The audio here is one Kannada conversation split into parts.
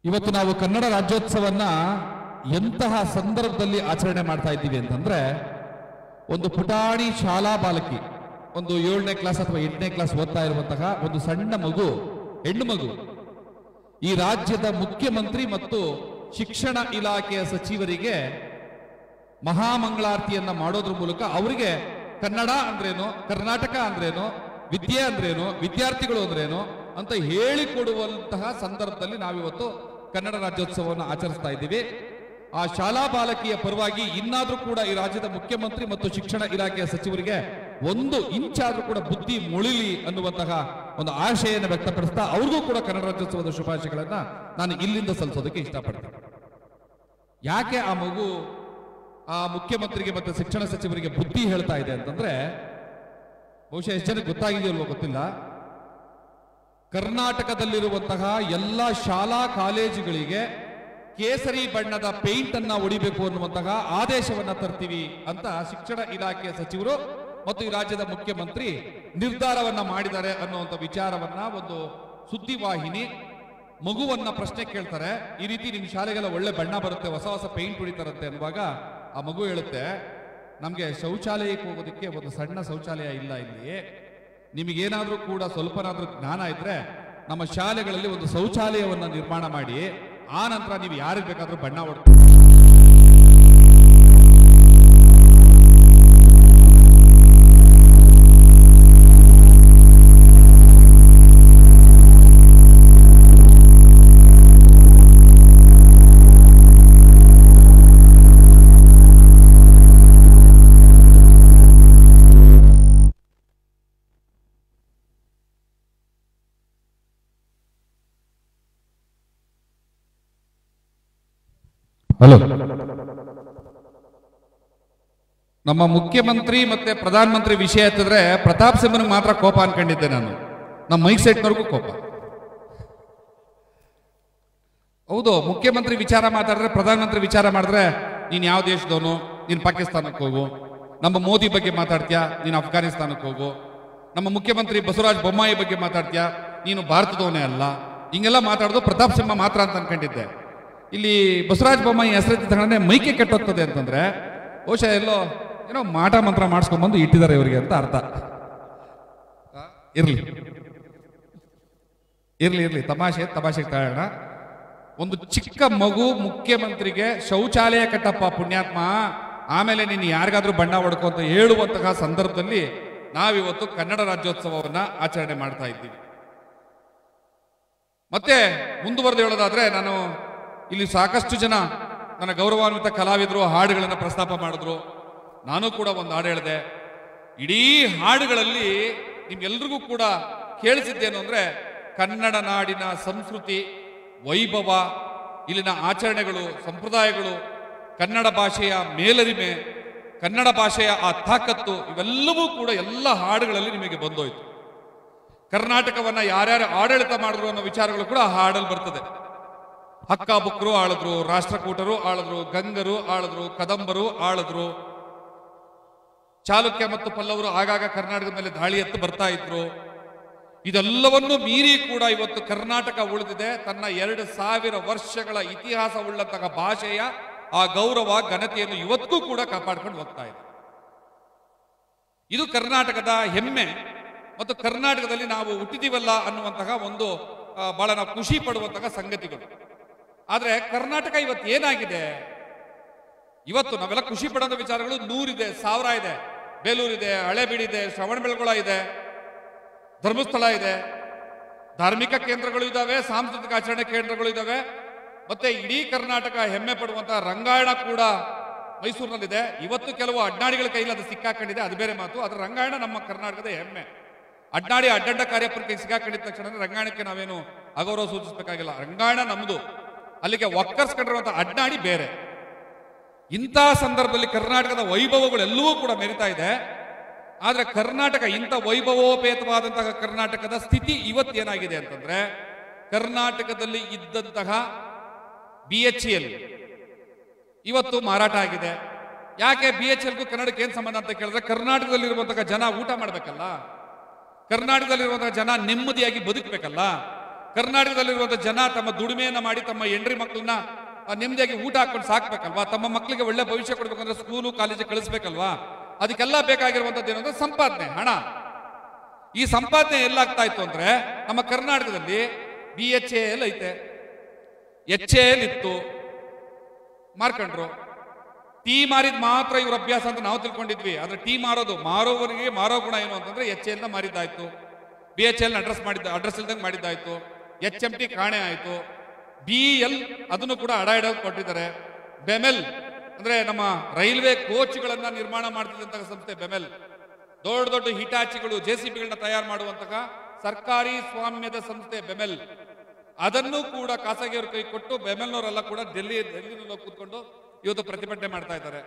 ಇವತ್ತು ನಾವು ಕನ್ನಡ ರಾಜ್ಯೋತ್ಸವನ್ನ ಎಂತಹ ಸಂದರ್ಭದಲ್ಲಿ ಆಚರಣೆ ಮಾಡ್ತಾ ಇದ್ದೀವಿ ಅಂತಂದ್ರೆ ಒಂದು ಪುಟಾಣಿ ಶಾಲಾ ಬಾಲಕಿ ಒಂದು ಏಳನೇ ಕ್ಲಾಸ್ ಅಥವಾ ಎಂಟನೇ ಕ್ಲಾಸ್ ಓದ್ತಾ ಇರುವಂತಹ ಒಂದು ಸಣ್ಣ ಮಗು ಹೆಣ್ಣು ಮಗು ಈ ರಾಜ್ಯದ ಮುಖ್ಯಮಂತ್ರಿ ಮತ್ತು ಶಿಕ್ಷಣ ಇಲಾಖೆಯ ಸಚಿವರಿಗೆ ಮಹಾಮಂಗಳಾರತಿಯನ್ನ ಮಾಡೋದ್ರ ಮೂಲಕ ಅವರಿಗೆ ಕನ್ನಡ ಅಂದ್ರೇನು ಕರ್ನಾಟಕ ಅಂದ್ರೇನು ವಿದ್ಯೆ ಅಂದ್ರೇನು ವಿದ್ಯಾರ್ಥಿಗಳು ಅಂದ್ರೇನು ಅಂತ ಹೇಳಿಕೊಡುವಂತಹ ಸಂದರ್ಭದಲ್ಲಿ ನಾವಿವತ್ತು ಕನ್ನಡ ರಾಜ್ಯೋತ್ಸವವನ್ನು ಆಚರಿಸ್ತಾ ಇದ್ದೀವಿ ಆ ಶಾಲಾ ಬಾಲಕಿಯ ಪರವಾಗಿ ಇನ್ನಾದ್ರೂ ಕೂಡ ಈ ರಾಜ್ಯದ ಮುಖ್ಯಮಂತ್ರಿ ಮತ್ತು ಶಿಕ್ಷಣ ಇಲಾಖೆಯ ಸಚಿವರಿಗೆ ಒಂದು ಇಂಚಾದ್ರೂ ಕೂಡ ಬುದ್ಧಿ ಮುಳಿಲಿ ಅನ್ನುವಂತಹ ಒಂದು ಆಶೆಯನ್ನು ವ್ಯಕ್ತಪಡಿಸ್ತಾ ಅವ್ರಿಗೂ ಕೂಡ ಕನ್ನಡ ರಾಜ್ಯೋತ್ಸವದ ಶುಭಾಶಯಗಳನ್ನ ನಾನು ಇಲ್ಲಿಂದ ಸಲ್ಲಿಸೋದಕ್ಕೆ ಇಷ್ಟಪಡ್ತೀನಿ ಯಾಕೆ ಆ ಮಗು ಆ ಮುಖ್ಯಮಂತ್ರಿಗೆ ಮತ್ತು ಶಿಕ್ಷಣ ಸಚಿವರಿಗೆ ಬುದ್ಧಿ ಹೇಳ್ತಾ ಇದೆ ಅಂತಂದ್ರೆ ಬಹುಶಃ ಎಷ್ಟು ಜನಕ್ಕೆ ಗೊತ್ತಾಗಿದೆಯಲ್ವೋ ಗೊತ್ತಿಲ್ಲ ಕರ್ನಾಟಕದಲ್ಲಿರುವಂತಹ ಎಲ್ಲ ಶಾಲಾ ಕಾಲೇಜುಗಳಿಗೆ ಕೇಸರಿ ಬಣ್ಣದ ಪೇಂಟ್ ಅನ್ನ ಹೊಡಿಬೇಕು ಅನ್ನುವಂತಹ ಆದೇಶವನ್ನ ತರ್ತೀವಿ ಅಂತ ಶಿಕ್ಷಣ ಇಲಾಖೆಯ ಸಚಿವರು ಮತ್ತು ಈ ರಾಜ್ಯದ ಮುಖ್ಯಮಂತ್ರಿ ನಿರ್ಧಾರವನ್ನ ಮಾಡಿದ್ದಾರೆ ಅನ್ನುವಂಥ ವಿಚಾರವನ್ನ ಒಂದು ಸುದ್ದಿವಾಹಿನಿ ಮಗುವನ್ನ ಪ್ರಶ್ನೆ ಕೇಳ್ತಾರೆ ಈ ರೀತಿ ನಿಮ್ ಶಾಲೆಗೆಲ್ಲ ಒಳ್ಳೆ ಬಣ್ಣ ಬರುತ್ತೆ ಹೊಸ ಹೊಸ ಪೇಂಟ್ ಹೊಡಿತಾರಂತೆ ಅನ್ನುವಾಗ ಆ ಮಗು ಹೇಳುತ್ತೆ ನಮ್ಗೆ ಶೌಚಾಲಯಕ್ಕೆ ಹೋಗೋದಕ್ಕೆ ಒಂದು ಸಣ್ಣ ಶೌಚಾಲಯ ಇಲ್ಲ ಇಲ್ಲಿ ನಿಮಗೇನಾದ್ರೂ ಕೂಡ ಸ್ವಲ್ಪನಾದ್ರೂ ಜ್ಞಾನ ಇದ್ರೆ ನಮ್ಮ ಶಾಲೆಗಳಲ್ಲಿ ಒಂದು ಶೌಚಾಲಯವನ್ನ ನಿರ್ಮಾಣ ಮಾಡಿ ಆ ನಂತರ ನೀವು ಯಾರಿಗೆ ಬೇಕಾದ್ರೂ ಬಣ್ಣ ಹೊಡ್ ಹಲೋ ನಮ್ಮ ಮುಖ್ಯಮಂತ್ರಿ ಮತ್ತೆ ಪ್ರಧಾನಮಂತ್ರಿ ವಿಷಯ ಎತ್ತಿದ್ರೆ ಪ್ರತಾಪ್ ಸಿಂಹನಿಗೆ ಮಾತ್ರ ಕೋಪ ಅನ್ಕೊಂಡಿದ್ದೆ ನಾನು ನಮ್ಮ ಮೈಕ್ ಸೆಟ್ನವ್ರಿಗೂ ಕೋಪ ಹೌದು ಮುಖ್ಯಮಂತ್ರಿ ವಿಚಾರ ಮಾತಾಡಿದ್ರೆ ಪ್ರಧಾನಮಂತ್ರಿ ವಿಚಾರ ಮಾಡಿದ್ರೆ ನೀನ್ ಯಾವ ದೇಶದವನು ನೀನ್ ಪಾಕಿಸ್ತಾನಕ್ಕೆ ಹೋಗು ನಮ್ಮ ಮೋದಿ ಬಗ್ಗೆ ಮಾತಾಡ್ತೀಯಾ ನೀನು ಅಫ್ಘಾನಿಸ್ತಾನಕ್ಕೆ ಹೋಗು ನಮ್ಮ ಮುಖ್ಯಮಂತ್ರಿ ಬಸವರಾಜ ಬೊಮ್ಮಾಯಿ ಬಗ್ಗೆ ಮಾತಾಡ್ತೀಯಾ ನೀನು ಭಾರತದವನೇ ಅಲ್ಲ ಹಿಂಗೆಲ್ಲ ಮಾತಾಡೋದು ಪ್ರತಾಪ್ ಸಿಂಹ ಮಾತ್ರ ಅಂತ ಅನ್ಕೊಂಡಿದ್ದೆ ಇಲ್ಲಿ ಬಸವರಾಜ ಬೊಮ್ಮಾಯಿ ಹೆಸರೆತ್ತಿದ ತಕ್ಷಣ ಮೈಕೆ ಕೆಟ್ಟೋಗ್ತದೆ ಅಂತಂದ್ರೆ ಬಹುಶಃ ಎಲ್ಲೋ ಏನೋ ಮಾಟ ಮಂತ್ರ ಮಾಡಿಸ್ಕೊಂಡ್ಬಂದು ಇಟ್ಟಿದ್ದಾರೆ ಇವರಿಗೆ ಅಂತ ಅರ್ಥ ಆ, ಇರ್ಲಿ ಇರ್ಲಿ ಇರ್ಲಿ ತಮಾಷೆ ತಮಾಷೆಗೆ ತಾಳೋಣ ಒಂದು ಚಿಕ್ಕ ಮಗು ಮುಖ್ಯಮಂತ್ರಿಗೆ ಶೌಚಾಲಯ ಕಟ್ಟಪ್ಪ ಪುಣ್ಯಾತ್ಮ ಆಮೇಲೆ ನೀನು ಯಾರಿಗಾದ್ರೂ ಬಣ್ಣ ಹೊಡ್ಕೊ ಅಂತ ಹೇಳುವಂತಹ ಸಂದರ್ಭದಲ್ಲಿ ನಾವಿವತ್ತು ಕನ್ನಡ ರಾಜ್ಯೋತ್ಸವವನ್ನ ಆಚರಣೆ ಮಾಡ್ತಾ ಇದ್ದೀವಿ ಮತ್ತೆ ಮುಂದುವರೆದು ಹೇಳೋದಾದ್ರೆ ನಾನು ಇಲ್ಲಿ ಸಾಕಷ್ಟು ಜನ ನನ್ನ ಗೌರವಾನ್ವಿತ ಕಲಾವಿದರು ಹಾಡುಗಳನ್ನು ಪ್ರಸ್ತಾಪ ಮಾಡಿದ್ರು ನಾನು ಕೂಡ ಒಂದು ಹಾಡು ಹೇಳಿದೆ ಇಡೀ ಹಾಡುಗಳಲ್ಲಿ ನಿಮ್ಗೆಲ್ರಿಗೂ ಕೂಡ ಕೇಳಿಸಿದ್ದೇನು ಅಂದ್ರೆ ಕನ್ನಡ ನಾಡಿನ ಸಂಸ್ಕೃತಿ ವೈಭವ ಇಲ್ಲಿನ ಆಚರಣೆಗಳು ಸಂಪ್ರದಾಯಗಳು ಕನ್ನಡ ಭಾಷೆಯ ಮೇಲರಿಮೆ ಕನ್ನಡ ಭಾಷೆಯ ಆ ತಾಕತ್ತು ಇವೆಲ್ಲವೂ ಕೂಡ ಎಲ್ಲ ಹಾಡುಗಳಲ್ಲಿ ನಿಮಗೆ ಬಂದೋಯ್ತು ಕರ್ನಾಟಕವನ್ನ ಯಾರ್ಯಾರು ಆಡಳಿತ ಮಾಡಿದ್ರು ಅನ್ನೋ ವಿಚಾರಗಳು ಕೂಡ ಆ ಹಾಡಲ್ಲಿ ಬರ್ತದೆ ಹಕ್ಕ ಬುಕ್ರು ಆಳಿದ್ರು ರಾಷ್ಟ್ರಕೂಟರು ಆಳಿದ್ರು ಗಂಗರು ಆಳಿದ್ರು ಕದಂಬರು ಆಳಿದ್ರು ಚಾಲುಕ್ಯ ಮತ್ತು ಪಲ್ಲವರು ಆಗಾಗ ಕರ್ನಾಟಕದ ಮೇಲೆ ದಾಳಿ ಎತ್ತು ಬರ್ತಾ ಇದ್ರು ಇದೆಲ್ಲವನ್ನು ಮೀರಿ ಕೂಡ ಇವತ್ತು ಕರ್ನಾಟಕ ಉಳಿದಿದೆ ತನ್ನ ಎರಡು ಸಾವಿರ ವರ್ಷಗಳ ಇತಿಹಾಸ ಉಳ್ಳಂತಹ ಭಾಷೆಯ ಆ ಗೌರವ ಘನತೆಯನ್ನು ಇವತ್ತಿಗೂ ಕೂಡ ಕಾಪಾಡ್ಕೊಂಡು ಹೋಗ್ತಾ ಇದೆ ಇದು ಕರ್ನಾಟಕದ ಹೆಮ್ಮೆ ಮತ್ತು ಕರ್ನಾಟಕದಲ್ಲಿ ನಾವು ಹುಟ್ಟಿದೀವಲ್ಲ ಅನ್ನುವಂತಹ ಒಂದು ಆ, ಬಹಳ ನಾವು ಖುಷಿ ಪಡುವಂತಹ ಸಂಗತಿಗಳು ಆದ್ರೆ ಕರ್ನಾಟಕ ಇವತ್ತು ಏನಾಗಿದೆ ಇವತ್ತು ನಾವೆಲ್ಲ ಖುಷಿ ಪಡೋಂಥ ವಿಚಾರಗಳು ನೂರಿದೆ ಸಾವಿರ ಇದೆ ಬೇಲೂರಿದೆ ಹಳೆಬೀಡಿದೆ ಶ್ರವಣಬೆಳಗೊಳ ಇದೆ ಧರ್ಮಸ್ಥಳ ಇದೆ ಧಾರ್ಮಿಕ ಕೇಂದ್ರಗಳು ಇದ್ದಾವೆ ಸಾಂಸ್ಕೃತಿಕ ಆಚರಣೆ ಕೇಂದ್ರಗಳು ಇದ್ದಾವೆ ಮತ್ತೆ ಇಡೀ ಕರ್ನಾಟಕ ಹೆಮ್ಮೆ ಪಡುವಂತಹ ರಂಗಾಯಣ ಕೂಡ ಮೈಸೂರಿನಲ್ಲಿದೆ ಇವತ್ತು ಕೆಲವು ಅಡ್ನಾಡಿಗಳ ಕೈಲಿ ಅದು ಸಿಕ್ಕಾಕೊಂಡಿದೆ ಅದು ಬೇರೆ ಮಾತು ಅದರ ರಂಗಾಯಣ ನಮ್ಮ ಕರ್ನಾಟಕದ ಹೆಮ್ಮೆ ಅಡ್ನಾಡಿ ಅಡ್ಡಡ್ಡ ಕಾರ್ಯಪರಕ್ಕೆ ಸಿಕ್ಕಾಕೊಂಡಿದ ತಕ್ಷಣ ರಂಗಾಯಣಕ್ಕೆ ನಾವೇನು ಅಗೌರವ ಸೂಚಿಸಬೇಕಾಗಿಲ್ಲ ರಂಗಾಯಣ ನಮ್ದು ಅಲ್ಲಿಗೆ ಒಕ್ಕರ್ಸ್ಕೊಂಡಿರುವಂತಹ ಅಡ್ನಾಡಿ ಬೇರೆ ಇಂತಹ ಸಂದರ್ಭದಲ್ಲಿ ಕರ್ನಾಟಕದ ವೈಭವಗಳೆಲ್ಲವೂ ಕೂಡ ಮೆರಿತಾ ಇದೆ ಆದ್ರೆ ಕರ್ನಾಟಕ ಇಂಥ ವೈಭವೋಪೇತವಾದಂತಹ ಕರ್ನಾಟಕದ ಸ್ಥಿತಿ ಇವತ್ತೇನಾಗಿದೆ ಅಂತಂದ್ರೆ ಕರ್ನಾಟಕದಲ್ಲಿ ಇದ್ದಂತಹ ಬಿ ಎಚ್ ಎಲ್ ಇವತ್ತು ಮಾರಾಟ ಆಗಿದೆ ಯಾಕೆ ಬಿ ಎಚ್ ಎಲ್ಗೂ ಕನ್ನಡಕ್ಕೆ ಏನ್ ಸಂಬಂಧ ಅಂತ ಕೇಳಿದ್ರೆ ಕರ್ನಾಟಕದಲ್ಲಿರುವಂತಹ ಜನ ಊಟ ಮಾಡ್ಬೇಕಲ್ಲ ಕರ್ನಾಟಕದಲ್ಲಿರುವಂತಹ ಜನ ನೆಮ್ಮದಿಯಾಗಿ ಬದುಕಬೇಕಲ್ಲ ಕರ್ನಾಟಕದಲ್ಲಿರುವಂತ ಜನ ತಮ್ಮ ದುಡಿಮೆಯನ್ನ ಮಾಡಿ ತಮ್ಮ ಹೆಂಡ್ರಿ ಮಕ್ಕಳನ್ನ ನೆಮ್ಮದಿಯಾಗಿ ಊಟ ಹಾಕೊಂಡು ಸಾಕ್ಬೇಕಲ್ವಾ ತಮ್ಮ ಮಕ್ಕಳಿಗೆ ಒಳ್ಳೆ ಭವಿಷ್ಯ ಕೊಡ್ಬೇಕಂದ್ರೆ ಸ್ಕೂಲು ಕಾಲೇಜಿಗೆ ಕಳಿಸ್ಬೇಕಲ್ವಾ ಅದಕ್ಕೆಲ್ಲ ಬೇಕಾಗಿರುವಂತದ್ದು ಏನಂದ್ರೆ ಸಂಪಾದನೆ ಹಣ ಈ ಸಂಪಾದನೆ ಎಲ್ಲಾಗ್ತಾ ಇತ್ತು ಅಂದ್ರೆ ನಮ್ಮ ಕರ್ನಾಟಕದಲ್ಲಿ ಬಿ ಎಚ್ ಎಲ್ ಐತೆ ಎಚ್ ಎಲ್ ಇತ್ತು ಮಾರ್ಕೊಂಡ್ರು ಟೀ ಮಾರಿದ್ ಮಾತ್ರ ಇವ್ರ ಅಭ್ಯಾಸ ಅಂತ ನಾವು ತಿಳ್ಕೊಂಡಿದ್ವಿ ಆದ್ರೆ ಟೀ ಮಾರೋದು ಮಾರೋವರಿಗೆ ಮಾರೋ ಗುಣ ಏನು ಅಂತಂದ್ರೆ ಎಚ್ ಎಲ್ ನ ಮಾರಿದ್ದಾಯ್ತು ಬಿ ಎಚ್ ಎಲ್ ಅಡ್ರೆಸ್ ಮಾಡಿದ್ದ ಅಡ್ರೆಸ್ ಇಲ್ದಂಗೆ ಮಾಡಿದ್ದಾಯ್ತು ಎಚ್ ಎಂ ಟಿ ಕಾಣೆ ಆಯ್ತು ಬಿ ಎಲ್ ಅದನ್ನು ಕೂಡ ಅಡ ಇಡೋದು ಕೊಟ್ಟಿದ್ದಾರೆ ಬೆಮೆಲ್ ಅಂದ್ರೆ ನಮ್ಮ ರೈಲ್ವೆ ಕೋಚ್ಗಳನ್ನ ನಿರ್ಮಾಣ ಮಾಡ್ತಿದ್ದಂತಹ ಸಂಸ್ಥೆ ಬೆಮೆಲ್ ದೊಡ್ಡ ದೊಡ್ಡ ಹಿಟಾಚಿಗಳು ಜೆ ಸಿ ಬಿಗಳನ್ನ ತಯಾರು ಮಾಡುವಂತಹ ಸರ್ಕಾರಿ ಸ್ವಾಮ್ಯದ ಸಂಸ್ಥೆ ಬೆಮೆಲ್ ಅದನ್ನು ಕೂಡ ಖಾಸಗಿಯವರು ಕೈ ಕೊಟ್ಟು ಬೆಮೆಲ್ನವರೆಲ್ಲ ಕೂಡ ಡೆಲ್ಲಿ ಡೆಲ್ಲಿನಲ್ಲಿ ಹೋಗಿ ಕೂತ್ಕೊಂಡು ಇವತ್ತು ಪ್ರತಿಭಟನೆ ಮಾಡ್ತಾ ಇದ್ದಾರೆ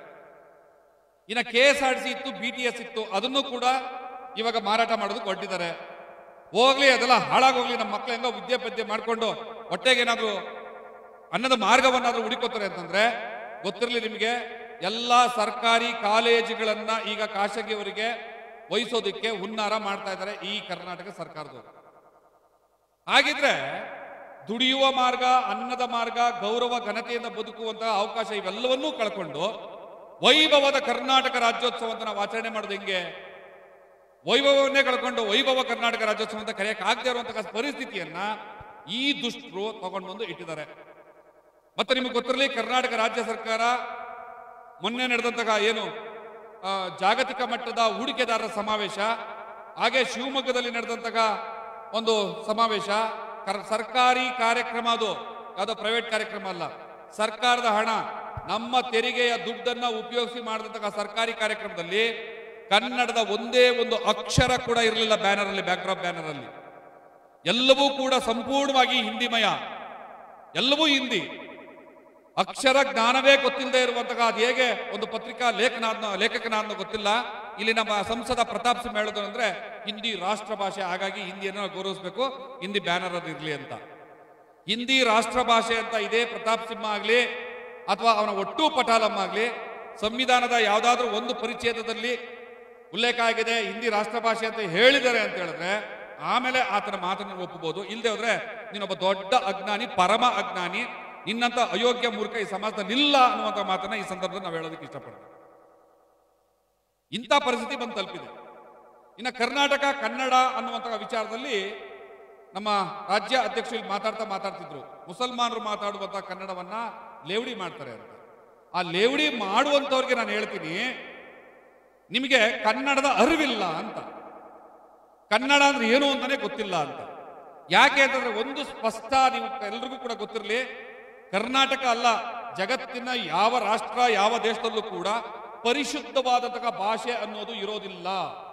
ಇನ್ನ ಕೆ ಎಸ್ ಆರ್ ಸಿ ಇತ್ತು ಬಿ ಟಿ ಎಸ್ ಇತ್ತು ಅದನ್ನು ಕೂಡ ಇವಾಗ ಮಾರಾಟ ಮಾಡೋದು ಕೊಟ್ಟಿದ್ದಾರೆ ಹೋಗ್ಲಿ ಅದೆಲ್ಲ ಹಾಳಾಗೋಗ್ಲಿ ನಮ್ಮ ಮಕ್ಳು ಹೆಂಗೋ ವಿದ್ಯಾಪದ್ಯ ಮಾಡ್ಕೊಂಡು ಹೊಟ್ಟೆಗೆ ಏನಾದ್ರು ಅನ್ನದ ಮಾರ್ಗವನ್ನಾದ್ರೂ ಹುಡುಕೋತಾರೆ ಅಂತಂದ್ರೆ ಗೊತ್ತಿರಲಿ ನಿಮಗೆ ಎಲ್ಲಾ ಸರ್ಕಾರಿ ಕಾಲೇಜುಗಳನ್ನ ಈಗ ಖಾಸಗಿಯವರಿಗೆ ವಹಿಸೋದಕ್ಕೆ ಹುನ್ನಾರ ಮಾಡ್ತಾ ಇದ್ದಾರೆ ಈ ಕರ್ನಾಟಕ ಸರ್ಕಾರದವರು ಹಾಗಿದ್ರೆ ದುಡಿಯುವ ಮಾರ್ಗ ಅನ್ನದ ಮಾರ್ಗ ಗೌರವ ಘನತೆಯಿಂದ ಬದುಕುವಂತಹ ಅವಕಾಶ ಇವೆಲ್ಲವನ್ನೂ ಕಳ್ಕೊಂಡು ವೈಭವದ ಕರ್ನಾಟಕ ರಾಜ್ಯೋತ್ಸವ ಅಂತ ನಾವು ಆಚರಣೆ ಮಾಡೋದು ಹೆಂಗೆ ವೈಭವವನ್ನೇ ಕಳ್ಕೊಂಡು ವೈಭವ ಕರ್ನಾಟಕ ರಾಜ್ಯೋತ್ಸವ ಅಂತ ಕರೆಯಕ್ಕೆ ಆಗದೆ ಇರುವಂತಹ ಪರಿಸ್ಥಿತಿಯನ್ನ ಈ ದುಷ್ಟರು ತಗೊಂಡು ಬಂದು ಇಟ್ಟಿದ್ದಾರೆ ಮತ್ತೆ ನಿಮಗೆ ಗೊತ್ತಿರಲಿ ಕರ್ನಾಟಕ ರಾಜ್ಯ ಸರ್ಕಾರ ಮೊನ್ನೆ ನಡೆದಂತಹ ಏನು ಆ, ಜಾಗತಿಕ ಮಟ್ಟದ ಹೂಡಿಕೆದಾರರ ಸಮಾವೇಶ ಹಾಗೆ ಶಿವಮೊಗ್ಗದಲ್ಲಿ ನಡೆದಂತಹ ಒಂದು ಸಮಾವೇಶ ಕರ್- ಸರ್ಕಾರಿ ಕಾರ್ಯಕ್ರಮ ಅದು ಯಾವುದೋ ಪ್ರೈವೇಟ್ ಕಾರ್ಯಕ್ರಮ ಅಲ್ಲ ಸರ್ಕಾರದ ಹಣ ನಮ್ಮ ತೆರಿಗೆಯ ದುಡ್ಡನ್ನ ಉಪಯೋಗಿಸಿ ಮಾಡಿದಂತಹ ಸರ್ಕಾರಿ ಕಾರ್ಯಕ್ರಮದಲ್ಲಿ ಕನ್ನಡದ ಒಂದೇ ಒಂದು ಅಕ್ಷರ ಕೂಡ ಇರಲಿಲ್ಲ ಬ್ಯಾನರ್ ಅಲ್ಲಿ ಬ್ಯಾಕ್ಡ್ರಾಪ್ ಬ್ಯಾನರ್ ಅಲ್ಲಿ ಎಲ್ಲವೂ ಕೂಡ ಸಂಪೂರ್ಣವಾಗಿ ಹಿಂದಿಮಯ ಎಲ್ಲವೂ ಹಿಂದಿ ಅಕ್ಷರ ಜ್ಞಾನವೇ ಗೊತ್ತಿಲ್ಲದೆ ಇರುವಂತಹ ಅದು ಹೇಗೆ ಒಂದು ಪತ್ರಿಕಾ ಲೇಖನ ಲೇಖಕನ ಗೊತ್ತಿಲ್ಲ ಇಲ್ಲಿ ನಮ್ಮ ಸಂಸದ ಪ್ರತಾಪ್ ಸಿಂಹ ಹೇಳೋದು ಅಂದ್ರೆ ಹಿಂದಿ ರಾಷ್ಟ್ರ ಭಾಷೆ ಹಾಗಾಗಿ ಹಿಂದಿಯನ್ನು ನಾವು ಗೌರವಿಸಬೇಕು ಹಿಂದಿ ಬ್ಯಾನರ್ ಅದು ಇರ್ಲಿ ಅಂತ ಹಿಂದಿ ರಾಷ್ಟ್ರ ಭಾಷೆ ಅಂತ ಇದೇ ಪ್ರತಾಪ್ ಸಿಂಹ ಆಗ್ಲಿ ಅಥವಾ ಅವನ ಒಟ್ಟು ಪಟಾಲಂ ಆಗ್ಲಿ ಸಂವಿಧಾನದ ಯಾವುದಾದ್ರೂ ಒಂದು ಪರಿಚ್ಛೇದದಲ್ಲಿ ಉಲ್ಲೇಖ ಆಗಿದೆ ಹಿಂದಿ ರಾಷ್ಟ್ರ ಭಾಷೆ ಅಂತ ಹೇಳಿದ್ದಾರೆ ಅಂತ ಹೇಳಿದ್ರೆ ಆಮೇಲೆ ಆತನ ಮಾತನ್ನು ಒಪ್ಪಬಹುದು ಇಲ್ಲದೆ ಹೋದ್ರೆ ನೀನೊಬ್ಬ ದೊಡ್ಡ ಅಜ್ಞಾನಿ ಪರಮ ಅಜ್ಞಾನಿ ನಿನ್ನಂತ ಅಯೋಗ್ಯ ಮೂರ್ಖ ಈ ಸಮಾಜದಲ್ಲಿ ಇಲ್ಲ ಅನ್ನುವಂಥ ಮಾತನ್ನ ಈ ಸಂದರ್ಭದಲ್ಲಿ ನಾವು ಹೇಳೋದಕ್ಕೆ ಇಷ್ಟಪಡ್ತೀವಿ ಇಂಥ ಪರಿಸ್ಥಿತಿ ಬಂದು ತಲುಪಿದೆ ಇನ್ನು ಕರ್ನಾಟಕ ಕನ್ನಡ ಅನ್ನುವಂತಹ ವಿಚಾರದಲ್ಲಿ ನಮ್ಮ ರಾಜ್ಯ ಅಧ್ಯಕ್ಷರು ಇಲ್ಲಿ ಮಾತಾಡ್ತಾ ಮಾತಾಡ್ತಿದ್ರು ಮುಸಲ್ಮಾನರು ಮಾತಾಡುವಂತಹ ಕನ್ನಡವನ್ನ ಲೇವಡಿ ಮಾಡ್ತಾರೆ ಅಂತ ಆ ಲೇವಡಿ ಮಾಡುವಂತವ್ರಿಗೆ ನಾನು ಹೇಳ್ತೀನಿ ನಿಮಗೆ ಕನ್ನಡದ ಅರಿವಿಲ್ಲ ಅಂತ ಕನ್ನಡ ಅಂದ್ರೆ ಏನು ಅಂತಾನೆ ಗೊತ್ತಿಲ್ಲ ಅಂತ ಯಾಕೆ ಅಂತಂದ್ರೆ ಒಂದು ಸ್ಪಷ್ಟ ನೀವು ಎಲ್ರಿಗೂ ಕೂಡ ಗೊತ್ತಿರಲಿ ಕರ್ನಾಟಕ ಅಲ್ಲ ಜಗತ್ತಿನ ಯಾವ ರಾಷ್ಟ್ರ ಯಾವ ದೇಶದಲ್ಲೂ ಕೂಡ ಪರಿಶುದ್ಧವಾದಂತಹ ಭಾಷೆ ಅನ್ನೋದು ಇರೋದಿಲ್ಲ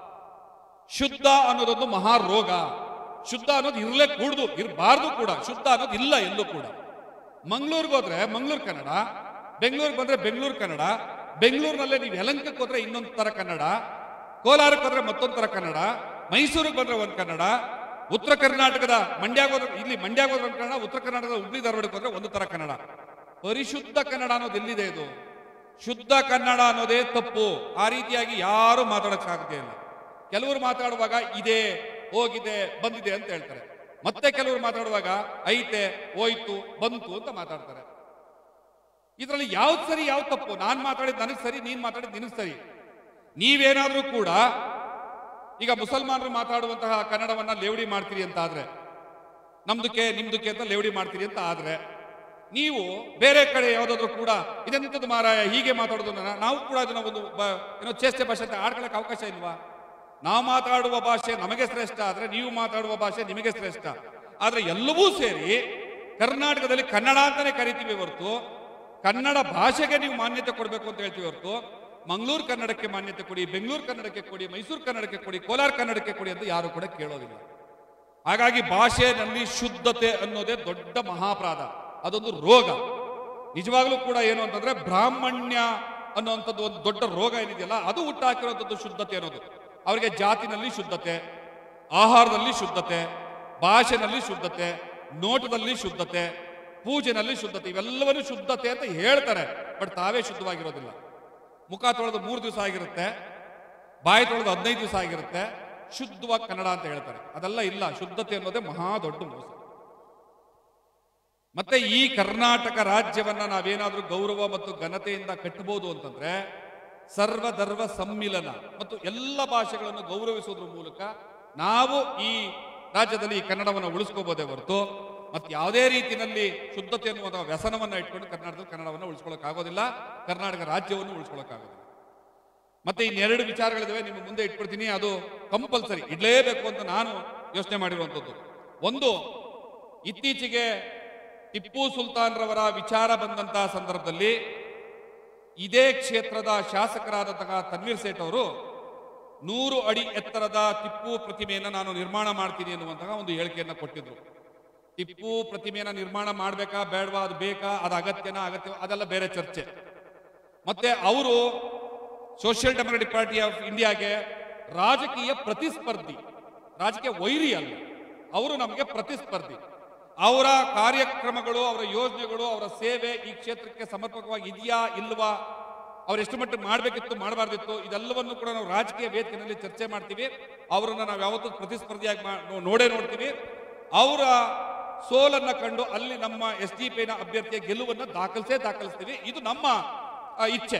ಶುದ್ಧ ಅನ್ನೋದೊಂದು ಮಹಾ ರೋಗ ಶುದ್ಧ ಅನ್ನೋದು ಇರಲೇ ಕೂಡುದು ಇರಬಾರ್ದು ಕೂಡ ಶುದ್ಧ ಅನ್ನೋದು ಇಲ್ಲ ಎಲ್ಲೂ ಕೂಡ ಮಂಗಳೂರಿಗೆ ಹೋದ್ರೆ ಮಂಗಳೂರು ಕನ್ನಡ ಬೆಂಗಳೂರಿಗೆ ಬಂದ್ರೆ ಬೆಂಗಳೂರು ಕನ್ನಡ ಬೆಂಗಳೂರಿನಲ್ಲೇ ನೀವು ಯಲಂಕಕ್ಕೆ ಹೋದ್ರೆ ಇನ್ನೊಂದು ತರ ಕನ್ನಡ ಕೋಲಾರಕ್ಕೆ ಹೋದ್ರೆ ಮತ್ತೊಂದು ತರ ಕನ್ನಡ ಮೈಸೂರಿಗೆ ಬಂದ್ರೆ ಒಂದು ಕನ್ನಡ ಉತ್ತರ ಕರ್ನಾಟಕದ ಮಂಡ್ಯಾಗ ಹೋದ್ರೆ ಇಲ್ಲಿ ಮಂಡ್ಯಾಗ ಹೋದ್ರೆ ಒಂದು ಕನ್ನಡ ಉತ್ತರ ಕರ್ನಾಟಕದ ಹುಬ್ಳಿ ಧಾರವಾಡಕ್ಕೆ ಹೋದ್ರೆ ಒಂದು ತರ ಕನ್ನಡ ಪರಿಶುದ್ಧ ಕನ್ನಡ ಅನ್ನೋದು ಎಲ್ಲಿದೆ ಇದು ಶುದ್ಧ ಕನ್ನಡ ಅನ್ನೋದೇ ತಪ್ಪು ಆ ರೀತಿಯಾಗಿ ಯಾರು ಮಾತಾಡಕ್ ಸಾಧ್ಯ ಇಲ್ಲ ಕೆಲವರು ಮಾತಾಡುವಾಗ ಇದೆ ಹೋಗಿದೆ ಬಂದಿದೆ ಅಂತ ಹೇಳ್ತಾರೆ ಮತ್ತೆ ಕೆಲವರು ಮಾತಾಡುವಾಗ ಐತೆ ಹೋಯ್ತು ಬಂತು ಅಂತ ಮಾತಾಡ್ತಾರೆ ಇದರಲ್ಲಿ ಯಾವ್ದು ಸರಿ ಯಾವ್ದು ತಪ್ಪು ನಾನ್ ಮಾತಾಡಿದ್ ನನಗೆ ಸರಿ ನೀನ್ ಮಾತಾಡಿದ್ ನಿನಗೆ ಸರಿ ನೀವೇನಾದ್ರೂ ಕೂಡ ಈಗ ಮುಸಲ್ಮಾನರು ಮಾತಾಡುವಂತಹ ಕನ್ನಡವನ್ನ ಲೇವಡಿ ಮಾಡ್ತೀರಿ ಅಂತ ಆದ್ರೆ ನಮ್ದಕ್ಕೆ ನಿಮ್ದಕ್ಕೆ ಅಂತ ಲೇವಡಿ ಮಾಡ್ತೀರಿ ಅಂತ ಆದ್ರೆ ನೀವು ಬೇರೆ ಕಡೆ ಯಾವ್ದಾದ್ರು ಕೂಡ ಇದೆಂತದ್ದು ಮಾರಾಯ ಹೀಗೆ ಮಾತಾಡೋದು ನನ್ನ- ನಾವು ಕೂಡ ಅದನ್ನ ಒಂದು ಬ- ಏನೋ ಚೇಷ್ಟೆ ಭಾಷೆ ಅಂತ ಆಡ್ಕೊಳಕ್ಕೆ ಅವಕಾಶ ಇಲ್ವಾ ನಾವು ಮಾತಾಡುವ ಭಾಷೆ ನಮಗೆ ಶ್ರೇಷ್ಠ ಆದ್ರೆ ನೀವು ಮಾತಾಡುವ ಭಾಷೆ ನಿಮಗೆ ಶ್ರೇಷ್ಠ ಆದ್ರೆ ಎಲ್ಲವೂ ಸೇರಿ ಕರ್ನಾಟಕದಲ್ಲಿ ಕನ್ನಡ ಅಂತಾನೆ ಕರಿತೀವಿ ಹೊರತು ಕನ್ನಡ ಭಾಷೆಗೆ ನೀವು ಮಾನ್ಯತೆ ಕೊಡಬೇಕು ಅಂತ ಹೇಳ್ತೀವಿ ಹೊರತು ಮಂಗಳೂರು ಕನ್ನಡಕ್ಕೆ ಮಾನ್ಯತೆ ಕೊಡಿ ಬೆಂಗಳೂರು ಕನ್ನಡಕ್ಕೆ ಕೊಡಿ ಮೈಸೂರು ಕನ್ನಡಕ್ಕೆ ಕೊಡಿ ಕೋಲಾರ ಕನ್ನಡಕ್ಕೆ ಕೊಡಿ ಅಂತ ಯಾರು ಕೂಡ ಕೇಳೋದಿಲ್ಲ ಹಾಗಾಗಿ ಭಾಷೆಯಲ್ಲಿ ಶುದ್ಧತೆ ಅನ್ನೋದೇ ದೊಡ್ಡ ಮಹಾಪರಾಧ ಅದೊಂದು ರೋಗ ನಿಜವಾಗ್ಲೂ ಕೂಡ ಏನು ಅಂತಂದ್ರೆ ಬ್ರಾಹ್ಮಣ್ಯ ಅನ್ನುವಂಥದ್ದು ಒಂದು ದೊಡ್ಡ ರೋಗ ಏನಿದೆಯಲ್ಲ ಅದು ಹುಟ್ಟಾಕಿರುವಂಥದ್ದು ಶುದ್ಧತೆ ಅನ್ನೋದು ಅವರಿಗೆ ಜಾತಿನಲ್ಲಿ ಶುದ್ಧತೆ ಆಹಾರದಲ್ಲಿ ಶುದ್ಧತೆ ಭಾಷೆನಲ್ಲಿ ಶುದ್ಧತೆ ನೋಟದಲ್ಲಿ ಶುದ್ಧತೆ ಪೂಜೆನಲ್ಲಿ ಶುದ್ಧತೆ ಇವೆಲ್ಲವನ್ನೂ ಶುದ್ಧತೆ ಅಂತ ಹೇಳ್ತಾರೆ ಬಟ್ ತಾವೇ ಶುದ್ಧವಾಗಿರೋದಿಲ್ಲ ಮುಖ ತೊಳೆದು ಮೂರು ದಿವಸ ಆಗಿರುತ್ತೆ ಬಾಯಿ ತೊಳೆದು ಹದಿನೈದು ದಿವಸ ಆಗಿರುತ್ತೆ ಶುದ್ಧವಾಗಿ ಕನ್ನಡ ಅಂತ ಹೇಳ್ತಾರೆ ಅದೆಲ್ಲ ಇಲ್ಲ ಶುದ್ಧತೆ ಅನ್ನೋದೇ ಮಹಾ ದೊಡ್ಡ ಮೋಸ ಮತ್ತೆ ಈ ಕರ್ನಾಟಕ ರಾಜ್ಯವನ್ನ ನಾವೇನಾದ್ರೂ ಗೌರವ ಮತ್ತು ಘನತೆಯಿಂದ ಕಟ್ಟಬಹುದು ಅಂತಂದ್ರೆ ಸರ್ವಧರ್ಮ ಸಮ್ಮಿಲನ ಮತ್ತು ಎಲ್ಲ ಭಾಷೆಗಳನ್ನು ಗೌರವಿಸುವುದ್ರ ಮೂಲಕ ನಾವು ಈ ರಾಜ್ಯದಲ್ಲಿ ಈ ಕನ್ನಡವನ್ನು ಉಳಿಸ್ಕೋಬೋದೇ ಹೊರತು ಮತ್ತೆ ಯಾವುದೇ ರೀತಿಯಲ್ಲಿ ಶುದ್ಧತೆ ಅನ್ನುವಂಥ ವ್ಯಸನವನ್ನ ಇಟ್ಕೊಂಡು ಕರ್ನಾಟಕದಲ್ಲಿ ಕನ್ನಡವನ್ನು ಉಳಿಸ್ಕೊಳ್ಳೋಕ್ಕಾಗೋದಿಲ್ಲ ಕರ್ನಾಟಕ ರಾಜ್ಯವನ್ನು ಉಳಿಸ್ಕೊಳ್ಳೋಕ್ಕಾಗೋದಿಲ್ಲ ಮತ್ತೆ ಇನ್ನೆರಡು ವಿಚಾರಗಳಿದಾವೆ ನಿಮ್ಮ ಮುಂದೆ ಇಟ್ಬಿಡ್ತೀನಿ ಅದು ಕಂಪಲ್ಸರಿ ಇಡ್ಲೇಬೇಕು ಅಂತ ನಾನು ಯೋಚನೆ ಮಾಡಿರುವಂಥದ್ದು ಒಂದು ಇತ್ತೀಚೆಗೆ ಟಿಪ್ಪು ಸುಲ್ತಾನ್ರವರ ವಿಚಾರ ಬಂದಂತಹ ಸಂದರ್ಭದಲ್ಲಿ ಇದೇ ಕ್ಷೇತ್ರದ ಶಾಸಕರಾದಂತಹ ತನ್ವೀರ್ ಸೇಠ್ ಅವರು ನೂರು ಅಡಿ ಎತ್ತರದ ಟಿಪ್ಪು ಪ್ರತಿಮೆಯನ್ನು ನಾನು ನಿರ್ಮಾಣ ಮಾಡ್ತೀನಿ ಎನ್ನುವಂತಹ ಒಂದು ಹೇಳಿಕೆಯನ್ನು ಕೊಟ್ಟಿದ್ರು ಟಿಪ್ಪು ಪ್ರತಿಮೆಯನ್ನ ನಿರ್ಮಾಣ ಮಾಡ್ಬೇಕಾ ಬೇಡವಾ ಅದು ಬೇಕಾ ಅದು ಅಗತ್ಯನಾ ಅಗತ್ಯ ಅದೆಲ್ಲ ಬೇರೆ ಚರ್ಚೆ ಮತ್ತೆ ಅವರು ಸೋಷಿಯಲ್ ಡೆಮೊಕ್ರೆಟಿಕ್ ಪಾರ್ಟಿ ಆಫ್ ಇಂಡಿಯಾಗೆ ರಾಜಕೀಯ ಪ್ರತಿಸ್ಪರ್ಧಿ ರಾಜಕೀಯ ವೈರಿ ಅಲ್ಲ ಅವರು ನಮಗೆ ಪ್ರತಿಸ್ಪರ್ಧಿ ಅವರ ಕಾರ್ಯಕ್ರಮಗಳು ಅವರ ಯೋಜನೆಗಳು ಅವರ ಸೇವೆ ಈ ಕ್ಷೇತ್ರಕ್ಕೆ ಸಮರ್ಪಕವಾಗಿ ಇದೆಯಾ ಇಲ್ವಾ ಅವ್ರು ಎಷ್ಟು ಮಟ್ಟಿಗೆ ಮಾಡಬೇಕಿತ್ತು ಮಾಡಬಾರ್ದಿತ್ತು ಇದೆಲ್ಲವನ್ನು ಕೂಡ ನಾವು ರಾಜಕೀಯ ವೇದಿಕೆಯಲ್ಲಿ ಚರ್ಚೆ ಮಾಡ್ತೀವಿ ಅವರನ್ನ ನಾವು ಯಾವತ್ತೂ ಪ್ರತಿಸ್ಪರ್ಧಿಯಾಗಿ ಮಾ- ನೋ- ನೋಡೇ ನೋಡ್ತೀವಿ ಅವರ ಸೋಲನ್ನ ಕಂಡು ಅಲ್ಲಿ ನಮ್ಮ ಎಸ್ ಡಿ ಪಿನ ಅಭ್ಯರ್ಥಿಯ ಗೆಲುವನ್ನ ದಾಖಲಿಸೇ ದಾಖಲಿಸ್ತೀವಿ ಇದು ನಮ್ಮ ಆ, ಇಚ್ಛೆ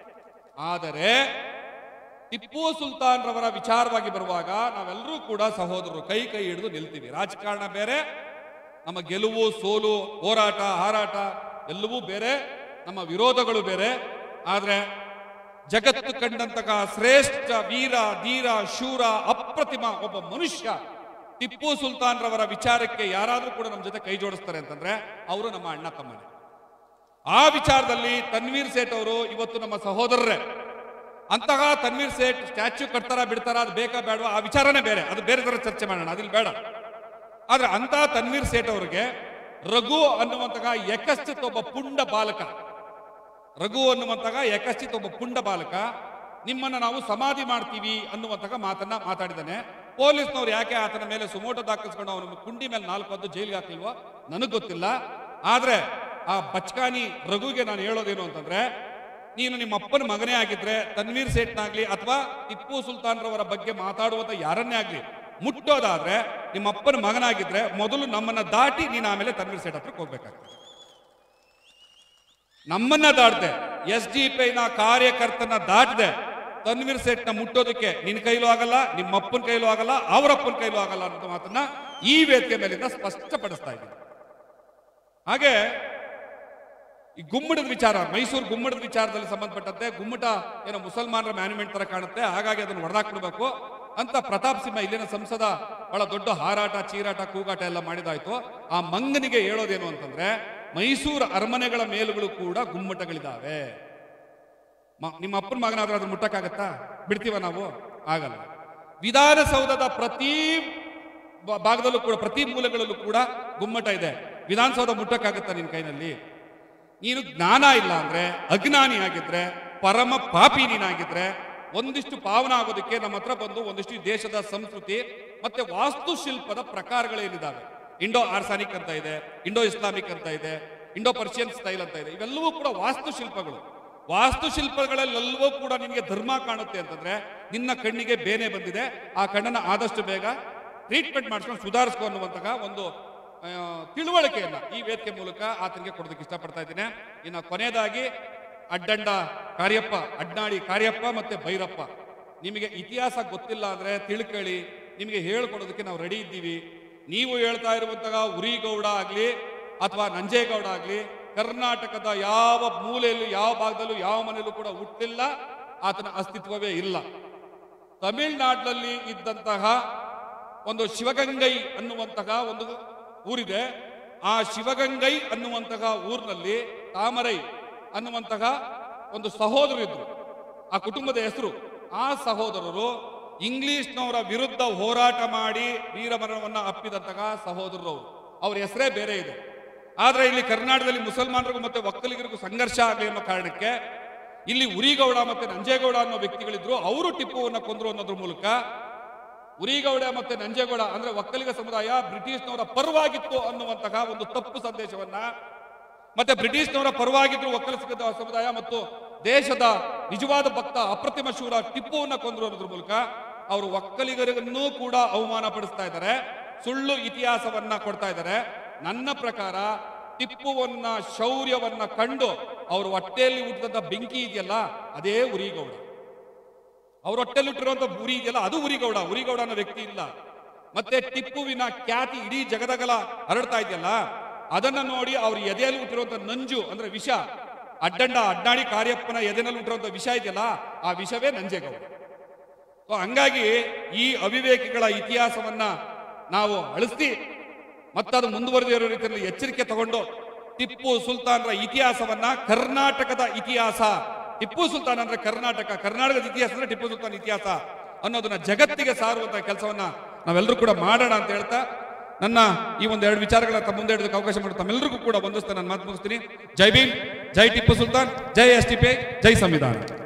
ಆದರೆ ಟಿಪ್ಪು ಸುಲ್ತಾನ್ ರವರ ವಿಚಾರವಾಗಿ ಬರುವಾಗ ನಾವೆಲ್ಲರೂ ಕೂಡ ಸಹೋದರರು ಕೈ ಕೈ ಹಿಡಿದು ನಿಲ್ತೀವಿ ರಾಜಕಾರಣ ಬೇರೆ ನಮ್ಮ ಗೆಲುವು ಸೋಲು ಹೋರಾಟ ಹಾರಾಟ ಎಲ್ಲವೂ ಬೇರೆ ನಮ್ಮ ವಿರೋಧಗಳು ಬೇರೆ ಆದ್ರೆ ಜಗತ್ತು ಕಂಡಂತಹ ಶ್ರೇಷ್ಠ ವೀರ ಧೀರ ಶೂರ ಅಪ್ರತಿಮ ಒಬ್ಬ ಮನುಷ್ಯ ಟಿಪ್ಪು ಸುಲ್ತಾನ್ ರವರ ವಿಚಾರಕ್ಕೆ ಯಾರಾದ್ರೂ ಕೂಡ ನಮ್ಮ ಜೊತೆ ಕೈ ಜೋಡಿಸ್ತಾರೆ ಅಂತಂದ್ರೆ ಅವರು ನಮ್ಮ ಅಣ್ಣ ತಮ್ಮನೇ ಆ ವಿಚಾರದಲ್ಲಿ ತನ್ವೀರ್ ಸೇಠ್ ಅವರು ಇವತ್ತು ನಮ್ಮ ಸಹೋದರರೇ ಅಂತಹ ತನ್ವೀರ್ ಸೇಠ್ ಸ್ಟ್ಯಾಚ್ಯೂ ಕಟ್ತಾರ ಬಿಡ್ತಾರ ಅದು ಬೇಕಾ ಬೇಡವಾ ಆ ವಿಚಾರನೇ ಬೇರೆ ಅದು ಬೇರೆ ತರ ಚರ್ಚೆ ಮಾಡೋಣ ಅದಿಲ್ಲಿ ಬೇಡ ಆದ್ರೆ ಅಂತ ತನ್ವೀರ್ ಸೇಠ್ ಅವರಿಗೆ ರಘು ಅನ್ನುವಂತಹ ಯಕಶ್ಚಿತ್ ಒಬ್ಬ ಪುಂಡ ಬಾಲಕ ರಘು ಅನ್ನುವಂತಹ ಯಕಶ್ಚಿತ್ ಒಬ್ಬ ಪುಂಡ ಬಾಲಕ ನಿಮ್ಮನ್ನ ನಾವು ಸಮಾಧಿ ಮಾಡ್ತೀವಿ ಅನ್ನುವಂತಹ ಮಾತನ್ನ ಮಾತಾಡಿದ್ದಾನೆ ಪೊಲೀಸ್ನವ್ರು ಯಾಕೆ ಆತನ ಮೇಲೆ ಸುಮೋಟೋ ದಾಖಲಿಸ್ಕೊಂಡು ಅವನ ಕುಂಡಿ ಮೇಲೆ ನಾಲ್ಕು ಹೊತ್ತು ಜೈಲಿಗೆ ಹಾಕಿಲ್ವೋ ನನಗೆ ಗೊತ್ತಿಲ್ಲ ಆದ್ರೆ ಆ ಬಚ್ಕಾನಿ ರಘುಗೆ ನಾನು ಹೇಳೋದೇನು ಅಂತಂದ್ರೆ ನೀನು ನಿಮ್ಮ ಅಪ್ಪನ ಮಗನೇ ಆಗಿದ್ರೆ ತನ್ವೀರ್ ಸೇಠ್ನಾಗ್ಲಿ ಅಥವಾ ಟಿಪ್ಪು ಸುಲ್ತಾನ್ ರವರ ಬಗ್ಗೆ ಮಾತಾಡುವಂತ ಯಾರನ್ನೇ ಆಗ್ಲಿ ಮುಟ್ಟೋದಾದ್ರೆ ನಿಮ್ಮ ಅಪ್ಪನ ಮಗನಾಗಿದ್ರೆ ಮೊದಲು ನಮ್ಮನ್ನ ದಾಟಿ ನೀನು ಆಮೇಲೆ ತನ್ವೀರ್ ಸೇಠ್ ಹತ್ರಕ್ಕೆ ಹೋಗ್ಬೇಕಾಗ್ತದೆ ನಮ್ಮನ್ನ ದಾಟ್ದೆ ಎಸ್ ಡಿ ನ ಕಾರ್ಯಕರ್ತನ ದಾಟದೆ ತನ್ವೀರ್ ಸೇಠ್ನ ಮುಟ್ಟೋದಕ್ಕೆ ನಿನ್ನ ಕೈಲೂ ಆಗಲ್ಲ ನಿಮ್ಮ ಅಪ್ಪನ ಕೈಲೂ ಆಗಲ್ಲ ಅವರಪ್ಪನ ಕೈಲೂ ಆಗಲ್ಲ ಅನ್ನೋ ಮಾತನ್ನ ಈ ವೇದಿಕೆ ಮೇಲಿಂದ ಸ್ಪಷ್ಟಪಡಿಸ್ತಾ ಇದ್ದೀನಿ ಹಾಗೆ ಈ ಗುಮ್ಮಟದ ವಿಚಾರ ಮೈಸೂರು ಗುಮ್ಮಟದ ವಿಚಾರದಲ್ಲಿ ಸಂಬಂಧಪಟ್ಟಂತೆ ಗುಮ್ಮಟ ಏನೋ ಮುಸಲ್ಮಾನರ ಮ್ಯಾನ್ಯುಮೆಂಟ್ ತರ ಕಾಣುತ್ತೆ ಹಾಗಾಗಿ ಅದನ್ನು ಹೊಡೆದಾಕ್ಬಿಡ್ಬೇಕು ಅಂತ ಪ್ರತಾಪ್ ಸಿಂಹ ಇಲ್ಲಿನ ಸಂಸದ ಬಹಳ ದೊಡ್ಡ ಹಾರಾಟ ಚೀರಾಟ ಕೂಗಾಟ ಎಲ್ಲ ಮಾಡಿದಾಯ್ತು ಆ ಮಂಗನಿಗೆ ಹೇಳೋದೇನು ಅಂತಂದ್ರೆ ಮೈಸೂರು ಅರಮನೆಗಳ ಮೇಲುಗಳು ಕೂಡ ಗುಮ್ಮಟಗಳಿದಾವೆ ಮ- ನಿಮ್ಮ ಅಪ್ಪನ ಮಗನಾದ್ರೂ ಅದನ್ನ ಮುಟ್ಟಕ್ಕಾಗತ್ತಾ ಬಿಡ್ತೀವ ನಾವು ಆಗಲ್ಲ ವಿಧಾನಸೌಧದ ಪ್ರತಿ ಬ- ಭಾಗದಲ್ಲೂ ಕೂಡ ಪ್ರತಿ ಮೂಲೆಗಳಲ್ಲೂ ಕೂಡ ಗುಮ್ಮಟ ಇದೆ ವಿಧಾನಸೌಧ ಮುಟ್ಟಕ್ಕಾಗತ್ತಾ ನಿನ್ ಕೈನಲ್ಲಿ ನೀನು ಜ್ಞಾನ ಇಲ್ಲ ಅಂದ್ರೆ ಅಜ್ಞಾನಿ ಆಗಿದ್ರೆ ಪರಮ ಪಾಪಿ ನೀನಾಗಿದ್ರೆ ಒಂದಿಷ್ಟು ಪಾವನ ಆಗೋದಕ್ಕೆ ನಮ್ಮ ಹತ್ರ ಬಂದು ಒಂದಿಷ್ಟು ಈ ದೇಶದ ಸಂಸ್ಕೃತಿ ಮತ್ತೆ ವಾಸ್ತುಶಿಲ್ಪದ ಪ್ರಕಾರಗಳೇನಿದಾವೆ ಇಂಡೋ ಆರ್ಸಾನಿಕ್ ಅಂತ ಇದೆ ಇಂಡೋ ಇಸ್ಲಾಮಿಕ್ ಅಂತ ಇದೆ ಇಂಡೋ ಪರ್ಷಿಯನ್ ಸ್ಟೈಲ್ ಅಂತ ಇದೆ ಇವೆಲ್ಲವೂ ಕೂಡ ವಾಸ್ತುಶಿಲ್ಪಗಳು ವಾಸ್ತುಶಿಲ್ಪಗಳಲ್ಲೆಲ್ಲವೂ ಕೂಡ ನಿನಗೆ ಧರ್ಮ ಕಾಣುತ್ತೆ ಅಂತಂದ್ರೆ ನಿನ್ನ ಕಣ್ಣಿಗೆ ಬೇನೆ ಬಂದಿದೆ ಆ ಕಣ್ಣನ್ನ ಆದಷ್ಟು ಬೇಗ ಟ್ರೀಟ್ಮೆಂಟ್ ಮಾಡಿಸ್ಕೊಂಡು ಸುಧಾರಿಸ್ಕೊ ಅನ್ನುವಂತಹ ಒಂದು ಆ, ತಿಳುವಳಿಕೆಯನ್ನ ಈ ವೇದಿಕೆ ಮೂಲಕ ಆತನಿಗೆ ಕೊಡೋದಕ್ಕೆ ಇಷ್ಟಪಡ್ತಾ ಇದ್ದೀನಿ ಇನ್ನು ಕೊನೆಯದಾಗಿ ಅಡ್ಡಂಡ ಕಾರ್ಯಪ್ಪ ಅಡ್ನಾಡಿ ಕಾರ್ಯಪ್ಪ ಮತ್ತೆ ಭೈರಪ್ಪ ನಿಮಗೆ ಇತಿಹಾಸ ಗೊತ್ತಿಲ್ಲ ಅಂದ್ರೆ ತಿಳ್ಕೊಳ್ಳಿ ನಿಮಗೆ ಹೇಳ್ಕೊಡೋದಕ್ಕೆ ನಾವು ರೆಡಿ ಇದ್ದೀವಿ ನೀವು ಹೇಳ್ತಾ ಇರುವಂತಹ ಉರಿಗೌಡ ಆಗ್ಲಿ ಅಥವಾ ನಂಜೇಗೌಡ ಆಗ್ಲಿ ಕರ್ನಾಟಕದ ಯಾವ ಮೂಲೆಯಲ್ಲೂ ಯಾವ ಭಾಗದಲ್ಲೂ ಯಾವ ಮನೆಯಲ್ಲೂ ಕೂಡ ಹುಟ್ಟಿಲ್ಲ ಆತನ ಅಸ್ತಿತ್ವವೇ ಇಲ್ಲ ತಮಿಳ್ನಾಡಿನಲ್ಲಿ ಇದ್ದಂತಹ ಒಂದು ಶಿವಗಂಗೈ ಅನ್ನುವಂತಹ ಒಂದು ಊರಿದೆ ಆ ಶಿವಗಂಗೈ ಅನ್ನುವಂತಹ ಊರಿನಲ್ಲಿ ತಾಮರೈ ಅನ್ನುವಂತಹ ಒಂದು ಸಹೋದರರಿದ್ರು ಆ ಕುಟುಂಬದ ಹೆಸರು ಆ ಸಹೋದರರು ಇಂಗ್ಲಿಷ್ನವರ ವಿರುದ್ಧ ಹೋರಾಟ ಮಾಡಿ ವೀರಮರಣವನ್ನ ಅಪ್ಪಿದಂತಹ ಸಹೋದರರು ಅವರು ಅವ್ರ ಹೆಸರೇ ಬೇರೆ ಇದೆ ಆದ್ರೆ ಇಲ್ಲಿ ಕರ್ನಾಟಕದಲ್ಲಿ ಮುಸಲ್ಮಾನರಿಗೂ ಮತ್ತೆ ಒಕ್ಕಲಿಗರಿಗೂ ಸಂಘರ್ಷ ಆಗಲಿ ಅನ್ನೋ ಕಾರಣಕ್ಕೆ ಇಲ್ಲಿ ಉರಿಗೌಡ ಮತ್ತೆ ನಂಜೇಗೌಡ ಅನ್ನೋ ವ್ಯಕ್ತಿಗಳಿದ್ರು ಅವರು ಟಿಪ್ಪುವನ್ನ ಕೊಂದ್ರು ಅನ್ನೋದ್ರ ಮೂಲಕ ಉರಿಗೌಡ ಮತ್ತೆ ನಂಜೇಗೌಡ ಅಂದ್ರೆ ಒಕ್ಕಲಿಗ ಸಮುದಾಯ ಬ್ರಿಟಿಷ್ನವರ ಪರವಾಗಿತ್ತು ಅನ್ನುವಂತಹ ಒಂದು ತಪ್ಪು ಸಂದೇಶವನ್ನ ಮತ್ತೆ ಬ್ರಿಟಿಷ್ನವರ ಪರವಾಗಿದ್ರು ಒಕ್ಕಲಿಗ ಸಮುದಾಯ ಮತ್ತು ದೇಶದ ನಿಜವಾದ ಭಕ್ತ ಅಪ್ರತಿಮ ಶೂರ ಟಿಪ್ಪುವನ್ನ ಕೊಂದ್ರು ಅನ್ನೋದ್ರ ಮೂಲಕ ಅವರು ಒಕ್ಕಲಿಗರಿಗನ್ನೂ ಕೂಡ ಅವಮಾನ ಪಡಿಸ್ತಾ ಇದ್ದಾರೆ ಸುಳ್ಳು ಇತಿಹಾಸವನ್ನ ಕೊಡ್ತಾ ಇದ್ದಾರೆ ನನ್ನ ಪ್ರಕಾರ ಟಿಪ್ಪುವನ್ನ ಶೌರ್ಯವನ್ನ ಕಂಡು ಅವ್ರ ಹೊಟ್ಟೆಯಲ್ಲಿ ಹುಟ್ಟಿದಂತ ಬೆಂಕಿ ಇದೆಯಲ್ಲ ಅದೇ ಉರಿಗೌಡ ಅವ್ರ ಹೊಟ್ಟೆಯಲ್ಲಿ ಹುಟ್ಟಿರುವಂತ ಉರಿ ಇದೆಯಲ್ಲ ಅದು ಉರಿಗೌಡ ಉರಿಗೌಡ ಅನ್ನೋ ವ್ಯಕ್ತಿ ಇಲ್ಲ ಮತ್ತೆ ಟಿಪ್ಪುವಿನ ಖ್ಯಾತಿ ಇಡೀ ಜಗದಗಲ ಹರಡ್ತಾ ಇದೆಯಲ್ಲ ಅದನ್ನ ನೋಡಿ ಅವ್ರ ಎದೆಯಲ್ಲಿ ಹುಟ್ಟಿರುವಂತ ನಂಜು ಅಂದ್ರೆ ವಿಷ ಅಡ್ಡಂಡ ಅಡ್ಡಾಡಿ ಕಾರ್ಯಪ್ಪನ ಎದೆನಲ್ಲಿ ಹುಟ್ಟಿರುವಂತ ವಿಷ ಇದೆಯಲ್ಲ ಆ ವಿಷವೇ ನಂಜೇಗೌಡ ಸೊ ಹಂಗಾಗಿ ಈ ಅವಿವೇಕಿಗಳ ಇತಿಹಾಸವನ್ನ ನಾವು ಅಳಿಸ್ತಿ ಮತ್ತದು ಮುಂದುವರೆದಿರೋ ರೀತಿಯಲ್ಲಿ ಎಚ್ಚರಿಕೆ ತಗೊಂಡು ಟಿಪ್ಪು ಸುಲ್ತಾನರ ಇತಿಹಾಸವನ್ನ ಕರ್ನಾಟಕದ ಇತಿಹಾಸ ಟಿಪ್ಪು ಸುಲ್ತಾನ್ ಅಂದ್ರೆ ಕರ್ನಾಟಕ ಕರ್ನಾಟಕದ ಇತಿಹಾಸ ಅಂದ್ರೆ ಟಿಪ್ಪು ಸುಲ್ತಾನ್ ಇತಿಹಾಸ ಅನ್ನೋದನ್ನ ಜಗತ್ತಿಗೆ ಸಾರುವಂತ ಕೆಲಸವನ್ನ ನಾವೆಲ್ಲರೂ ಕೂಡ ಮಾಡೋಣ ಅಂತ ಹೇಳ್ತಾ ನನ್ನ ಈ ಒಂದು ಎರಡು ವಿಚಾರಗಳ ತಮ್ಮ ಮುಂದೆ ಇಡೋದಕ್ಕೆ ಅವಕಾಶ ಮಾಡಿ ತಮ್ಮೆಲ್ಲರಿಗೂ ಕೂಡ ಬಂದಿಸ್ತಾ ನಾನು ಮಾತು ಮುಗಿಸ್ತೀನಿ ಜೈ ಭೀಮ್ ಜೈ ಟಿಪ್ಪು ಸುಲ್ತಾನ್ ಜೈ ಎಸ್ ಟಿ ಪಿ ಜೈ ಸಂವಿಧಾನ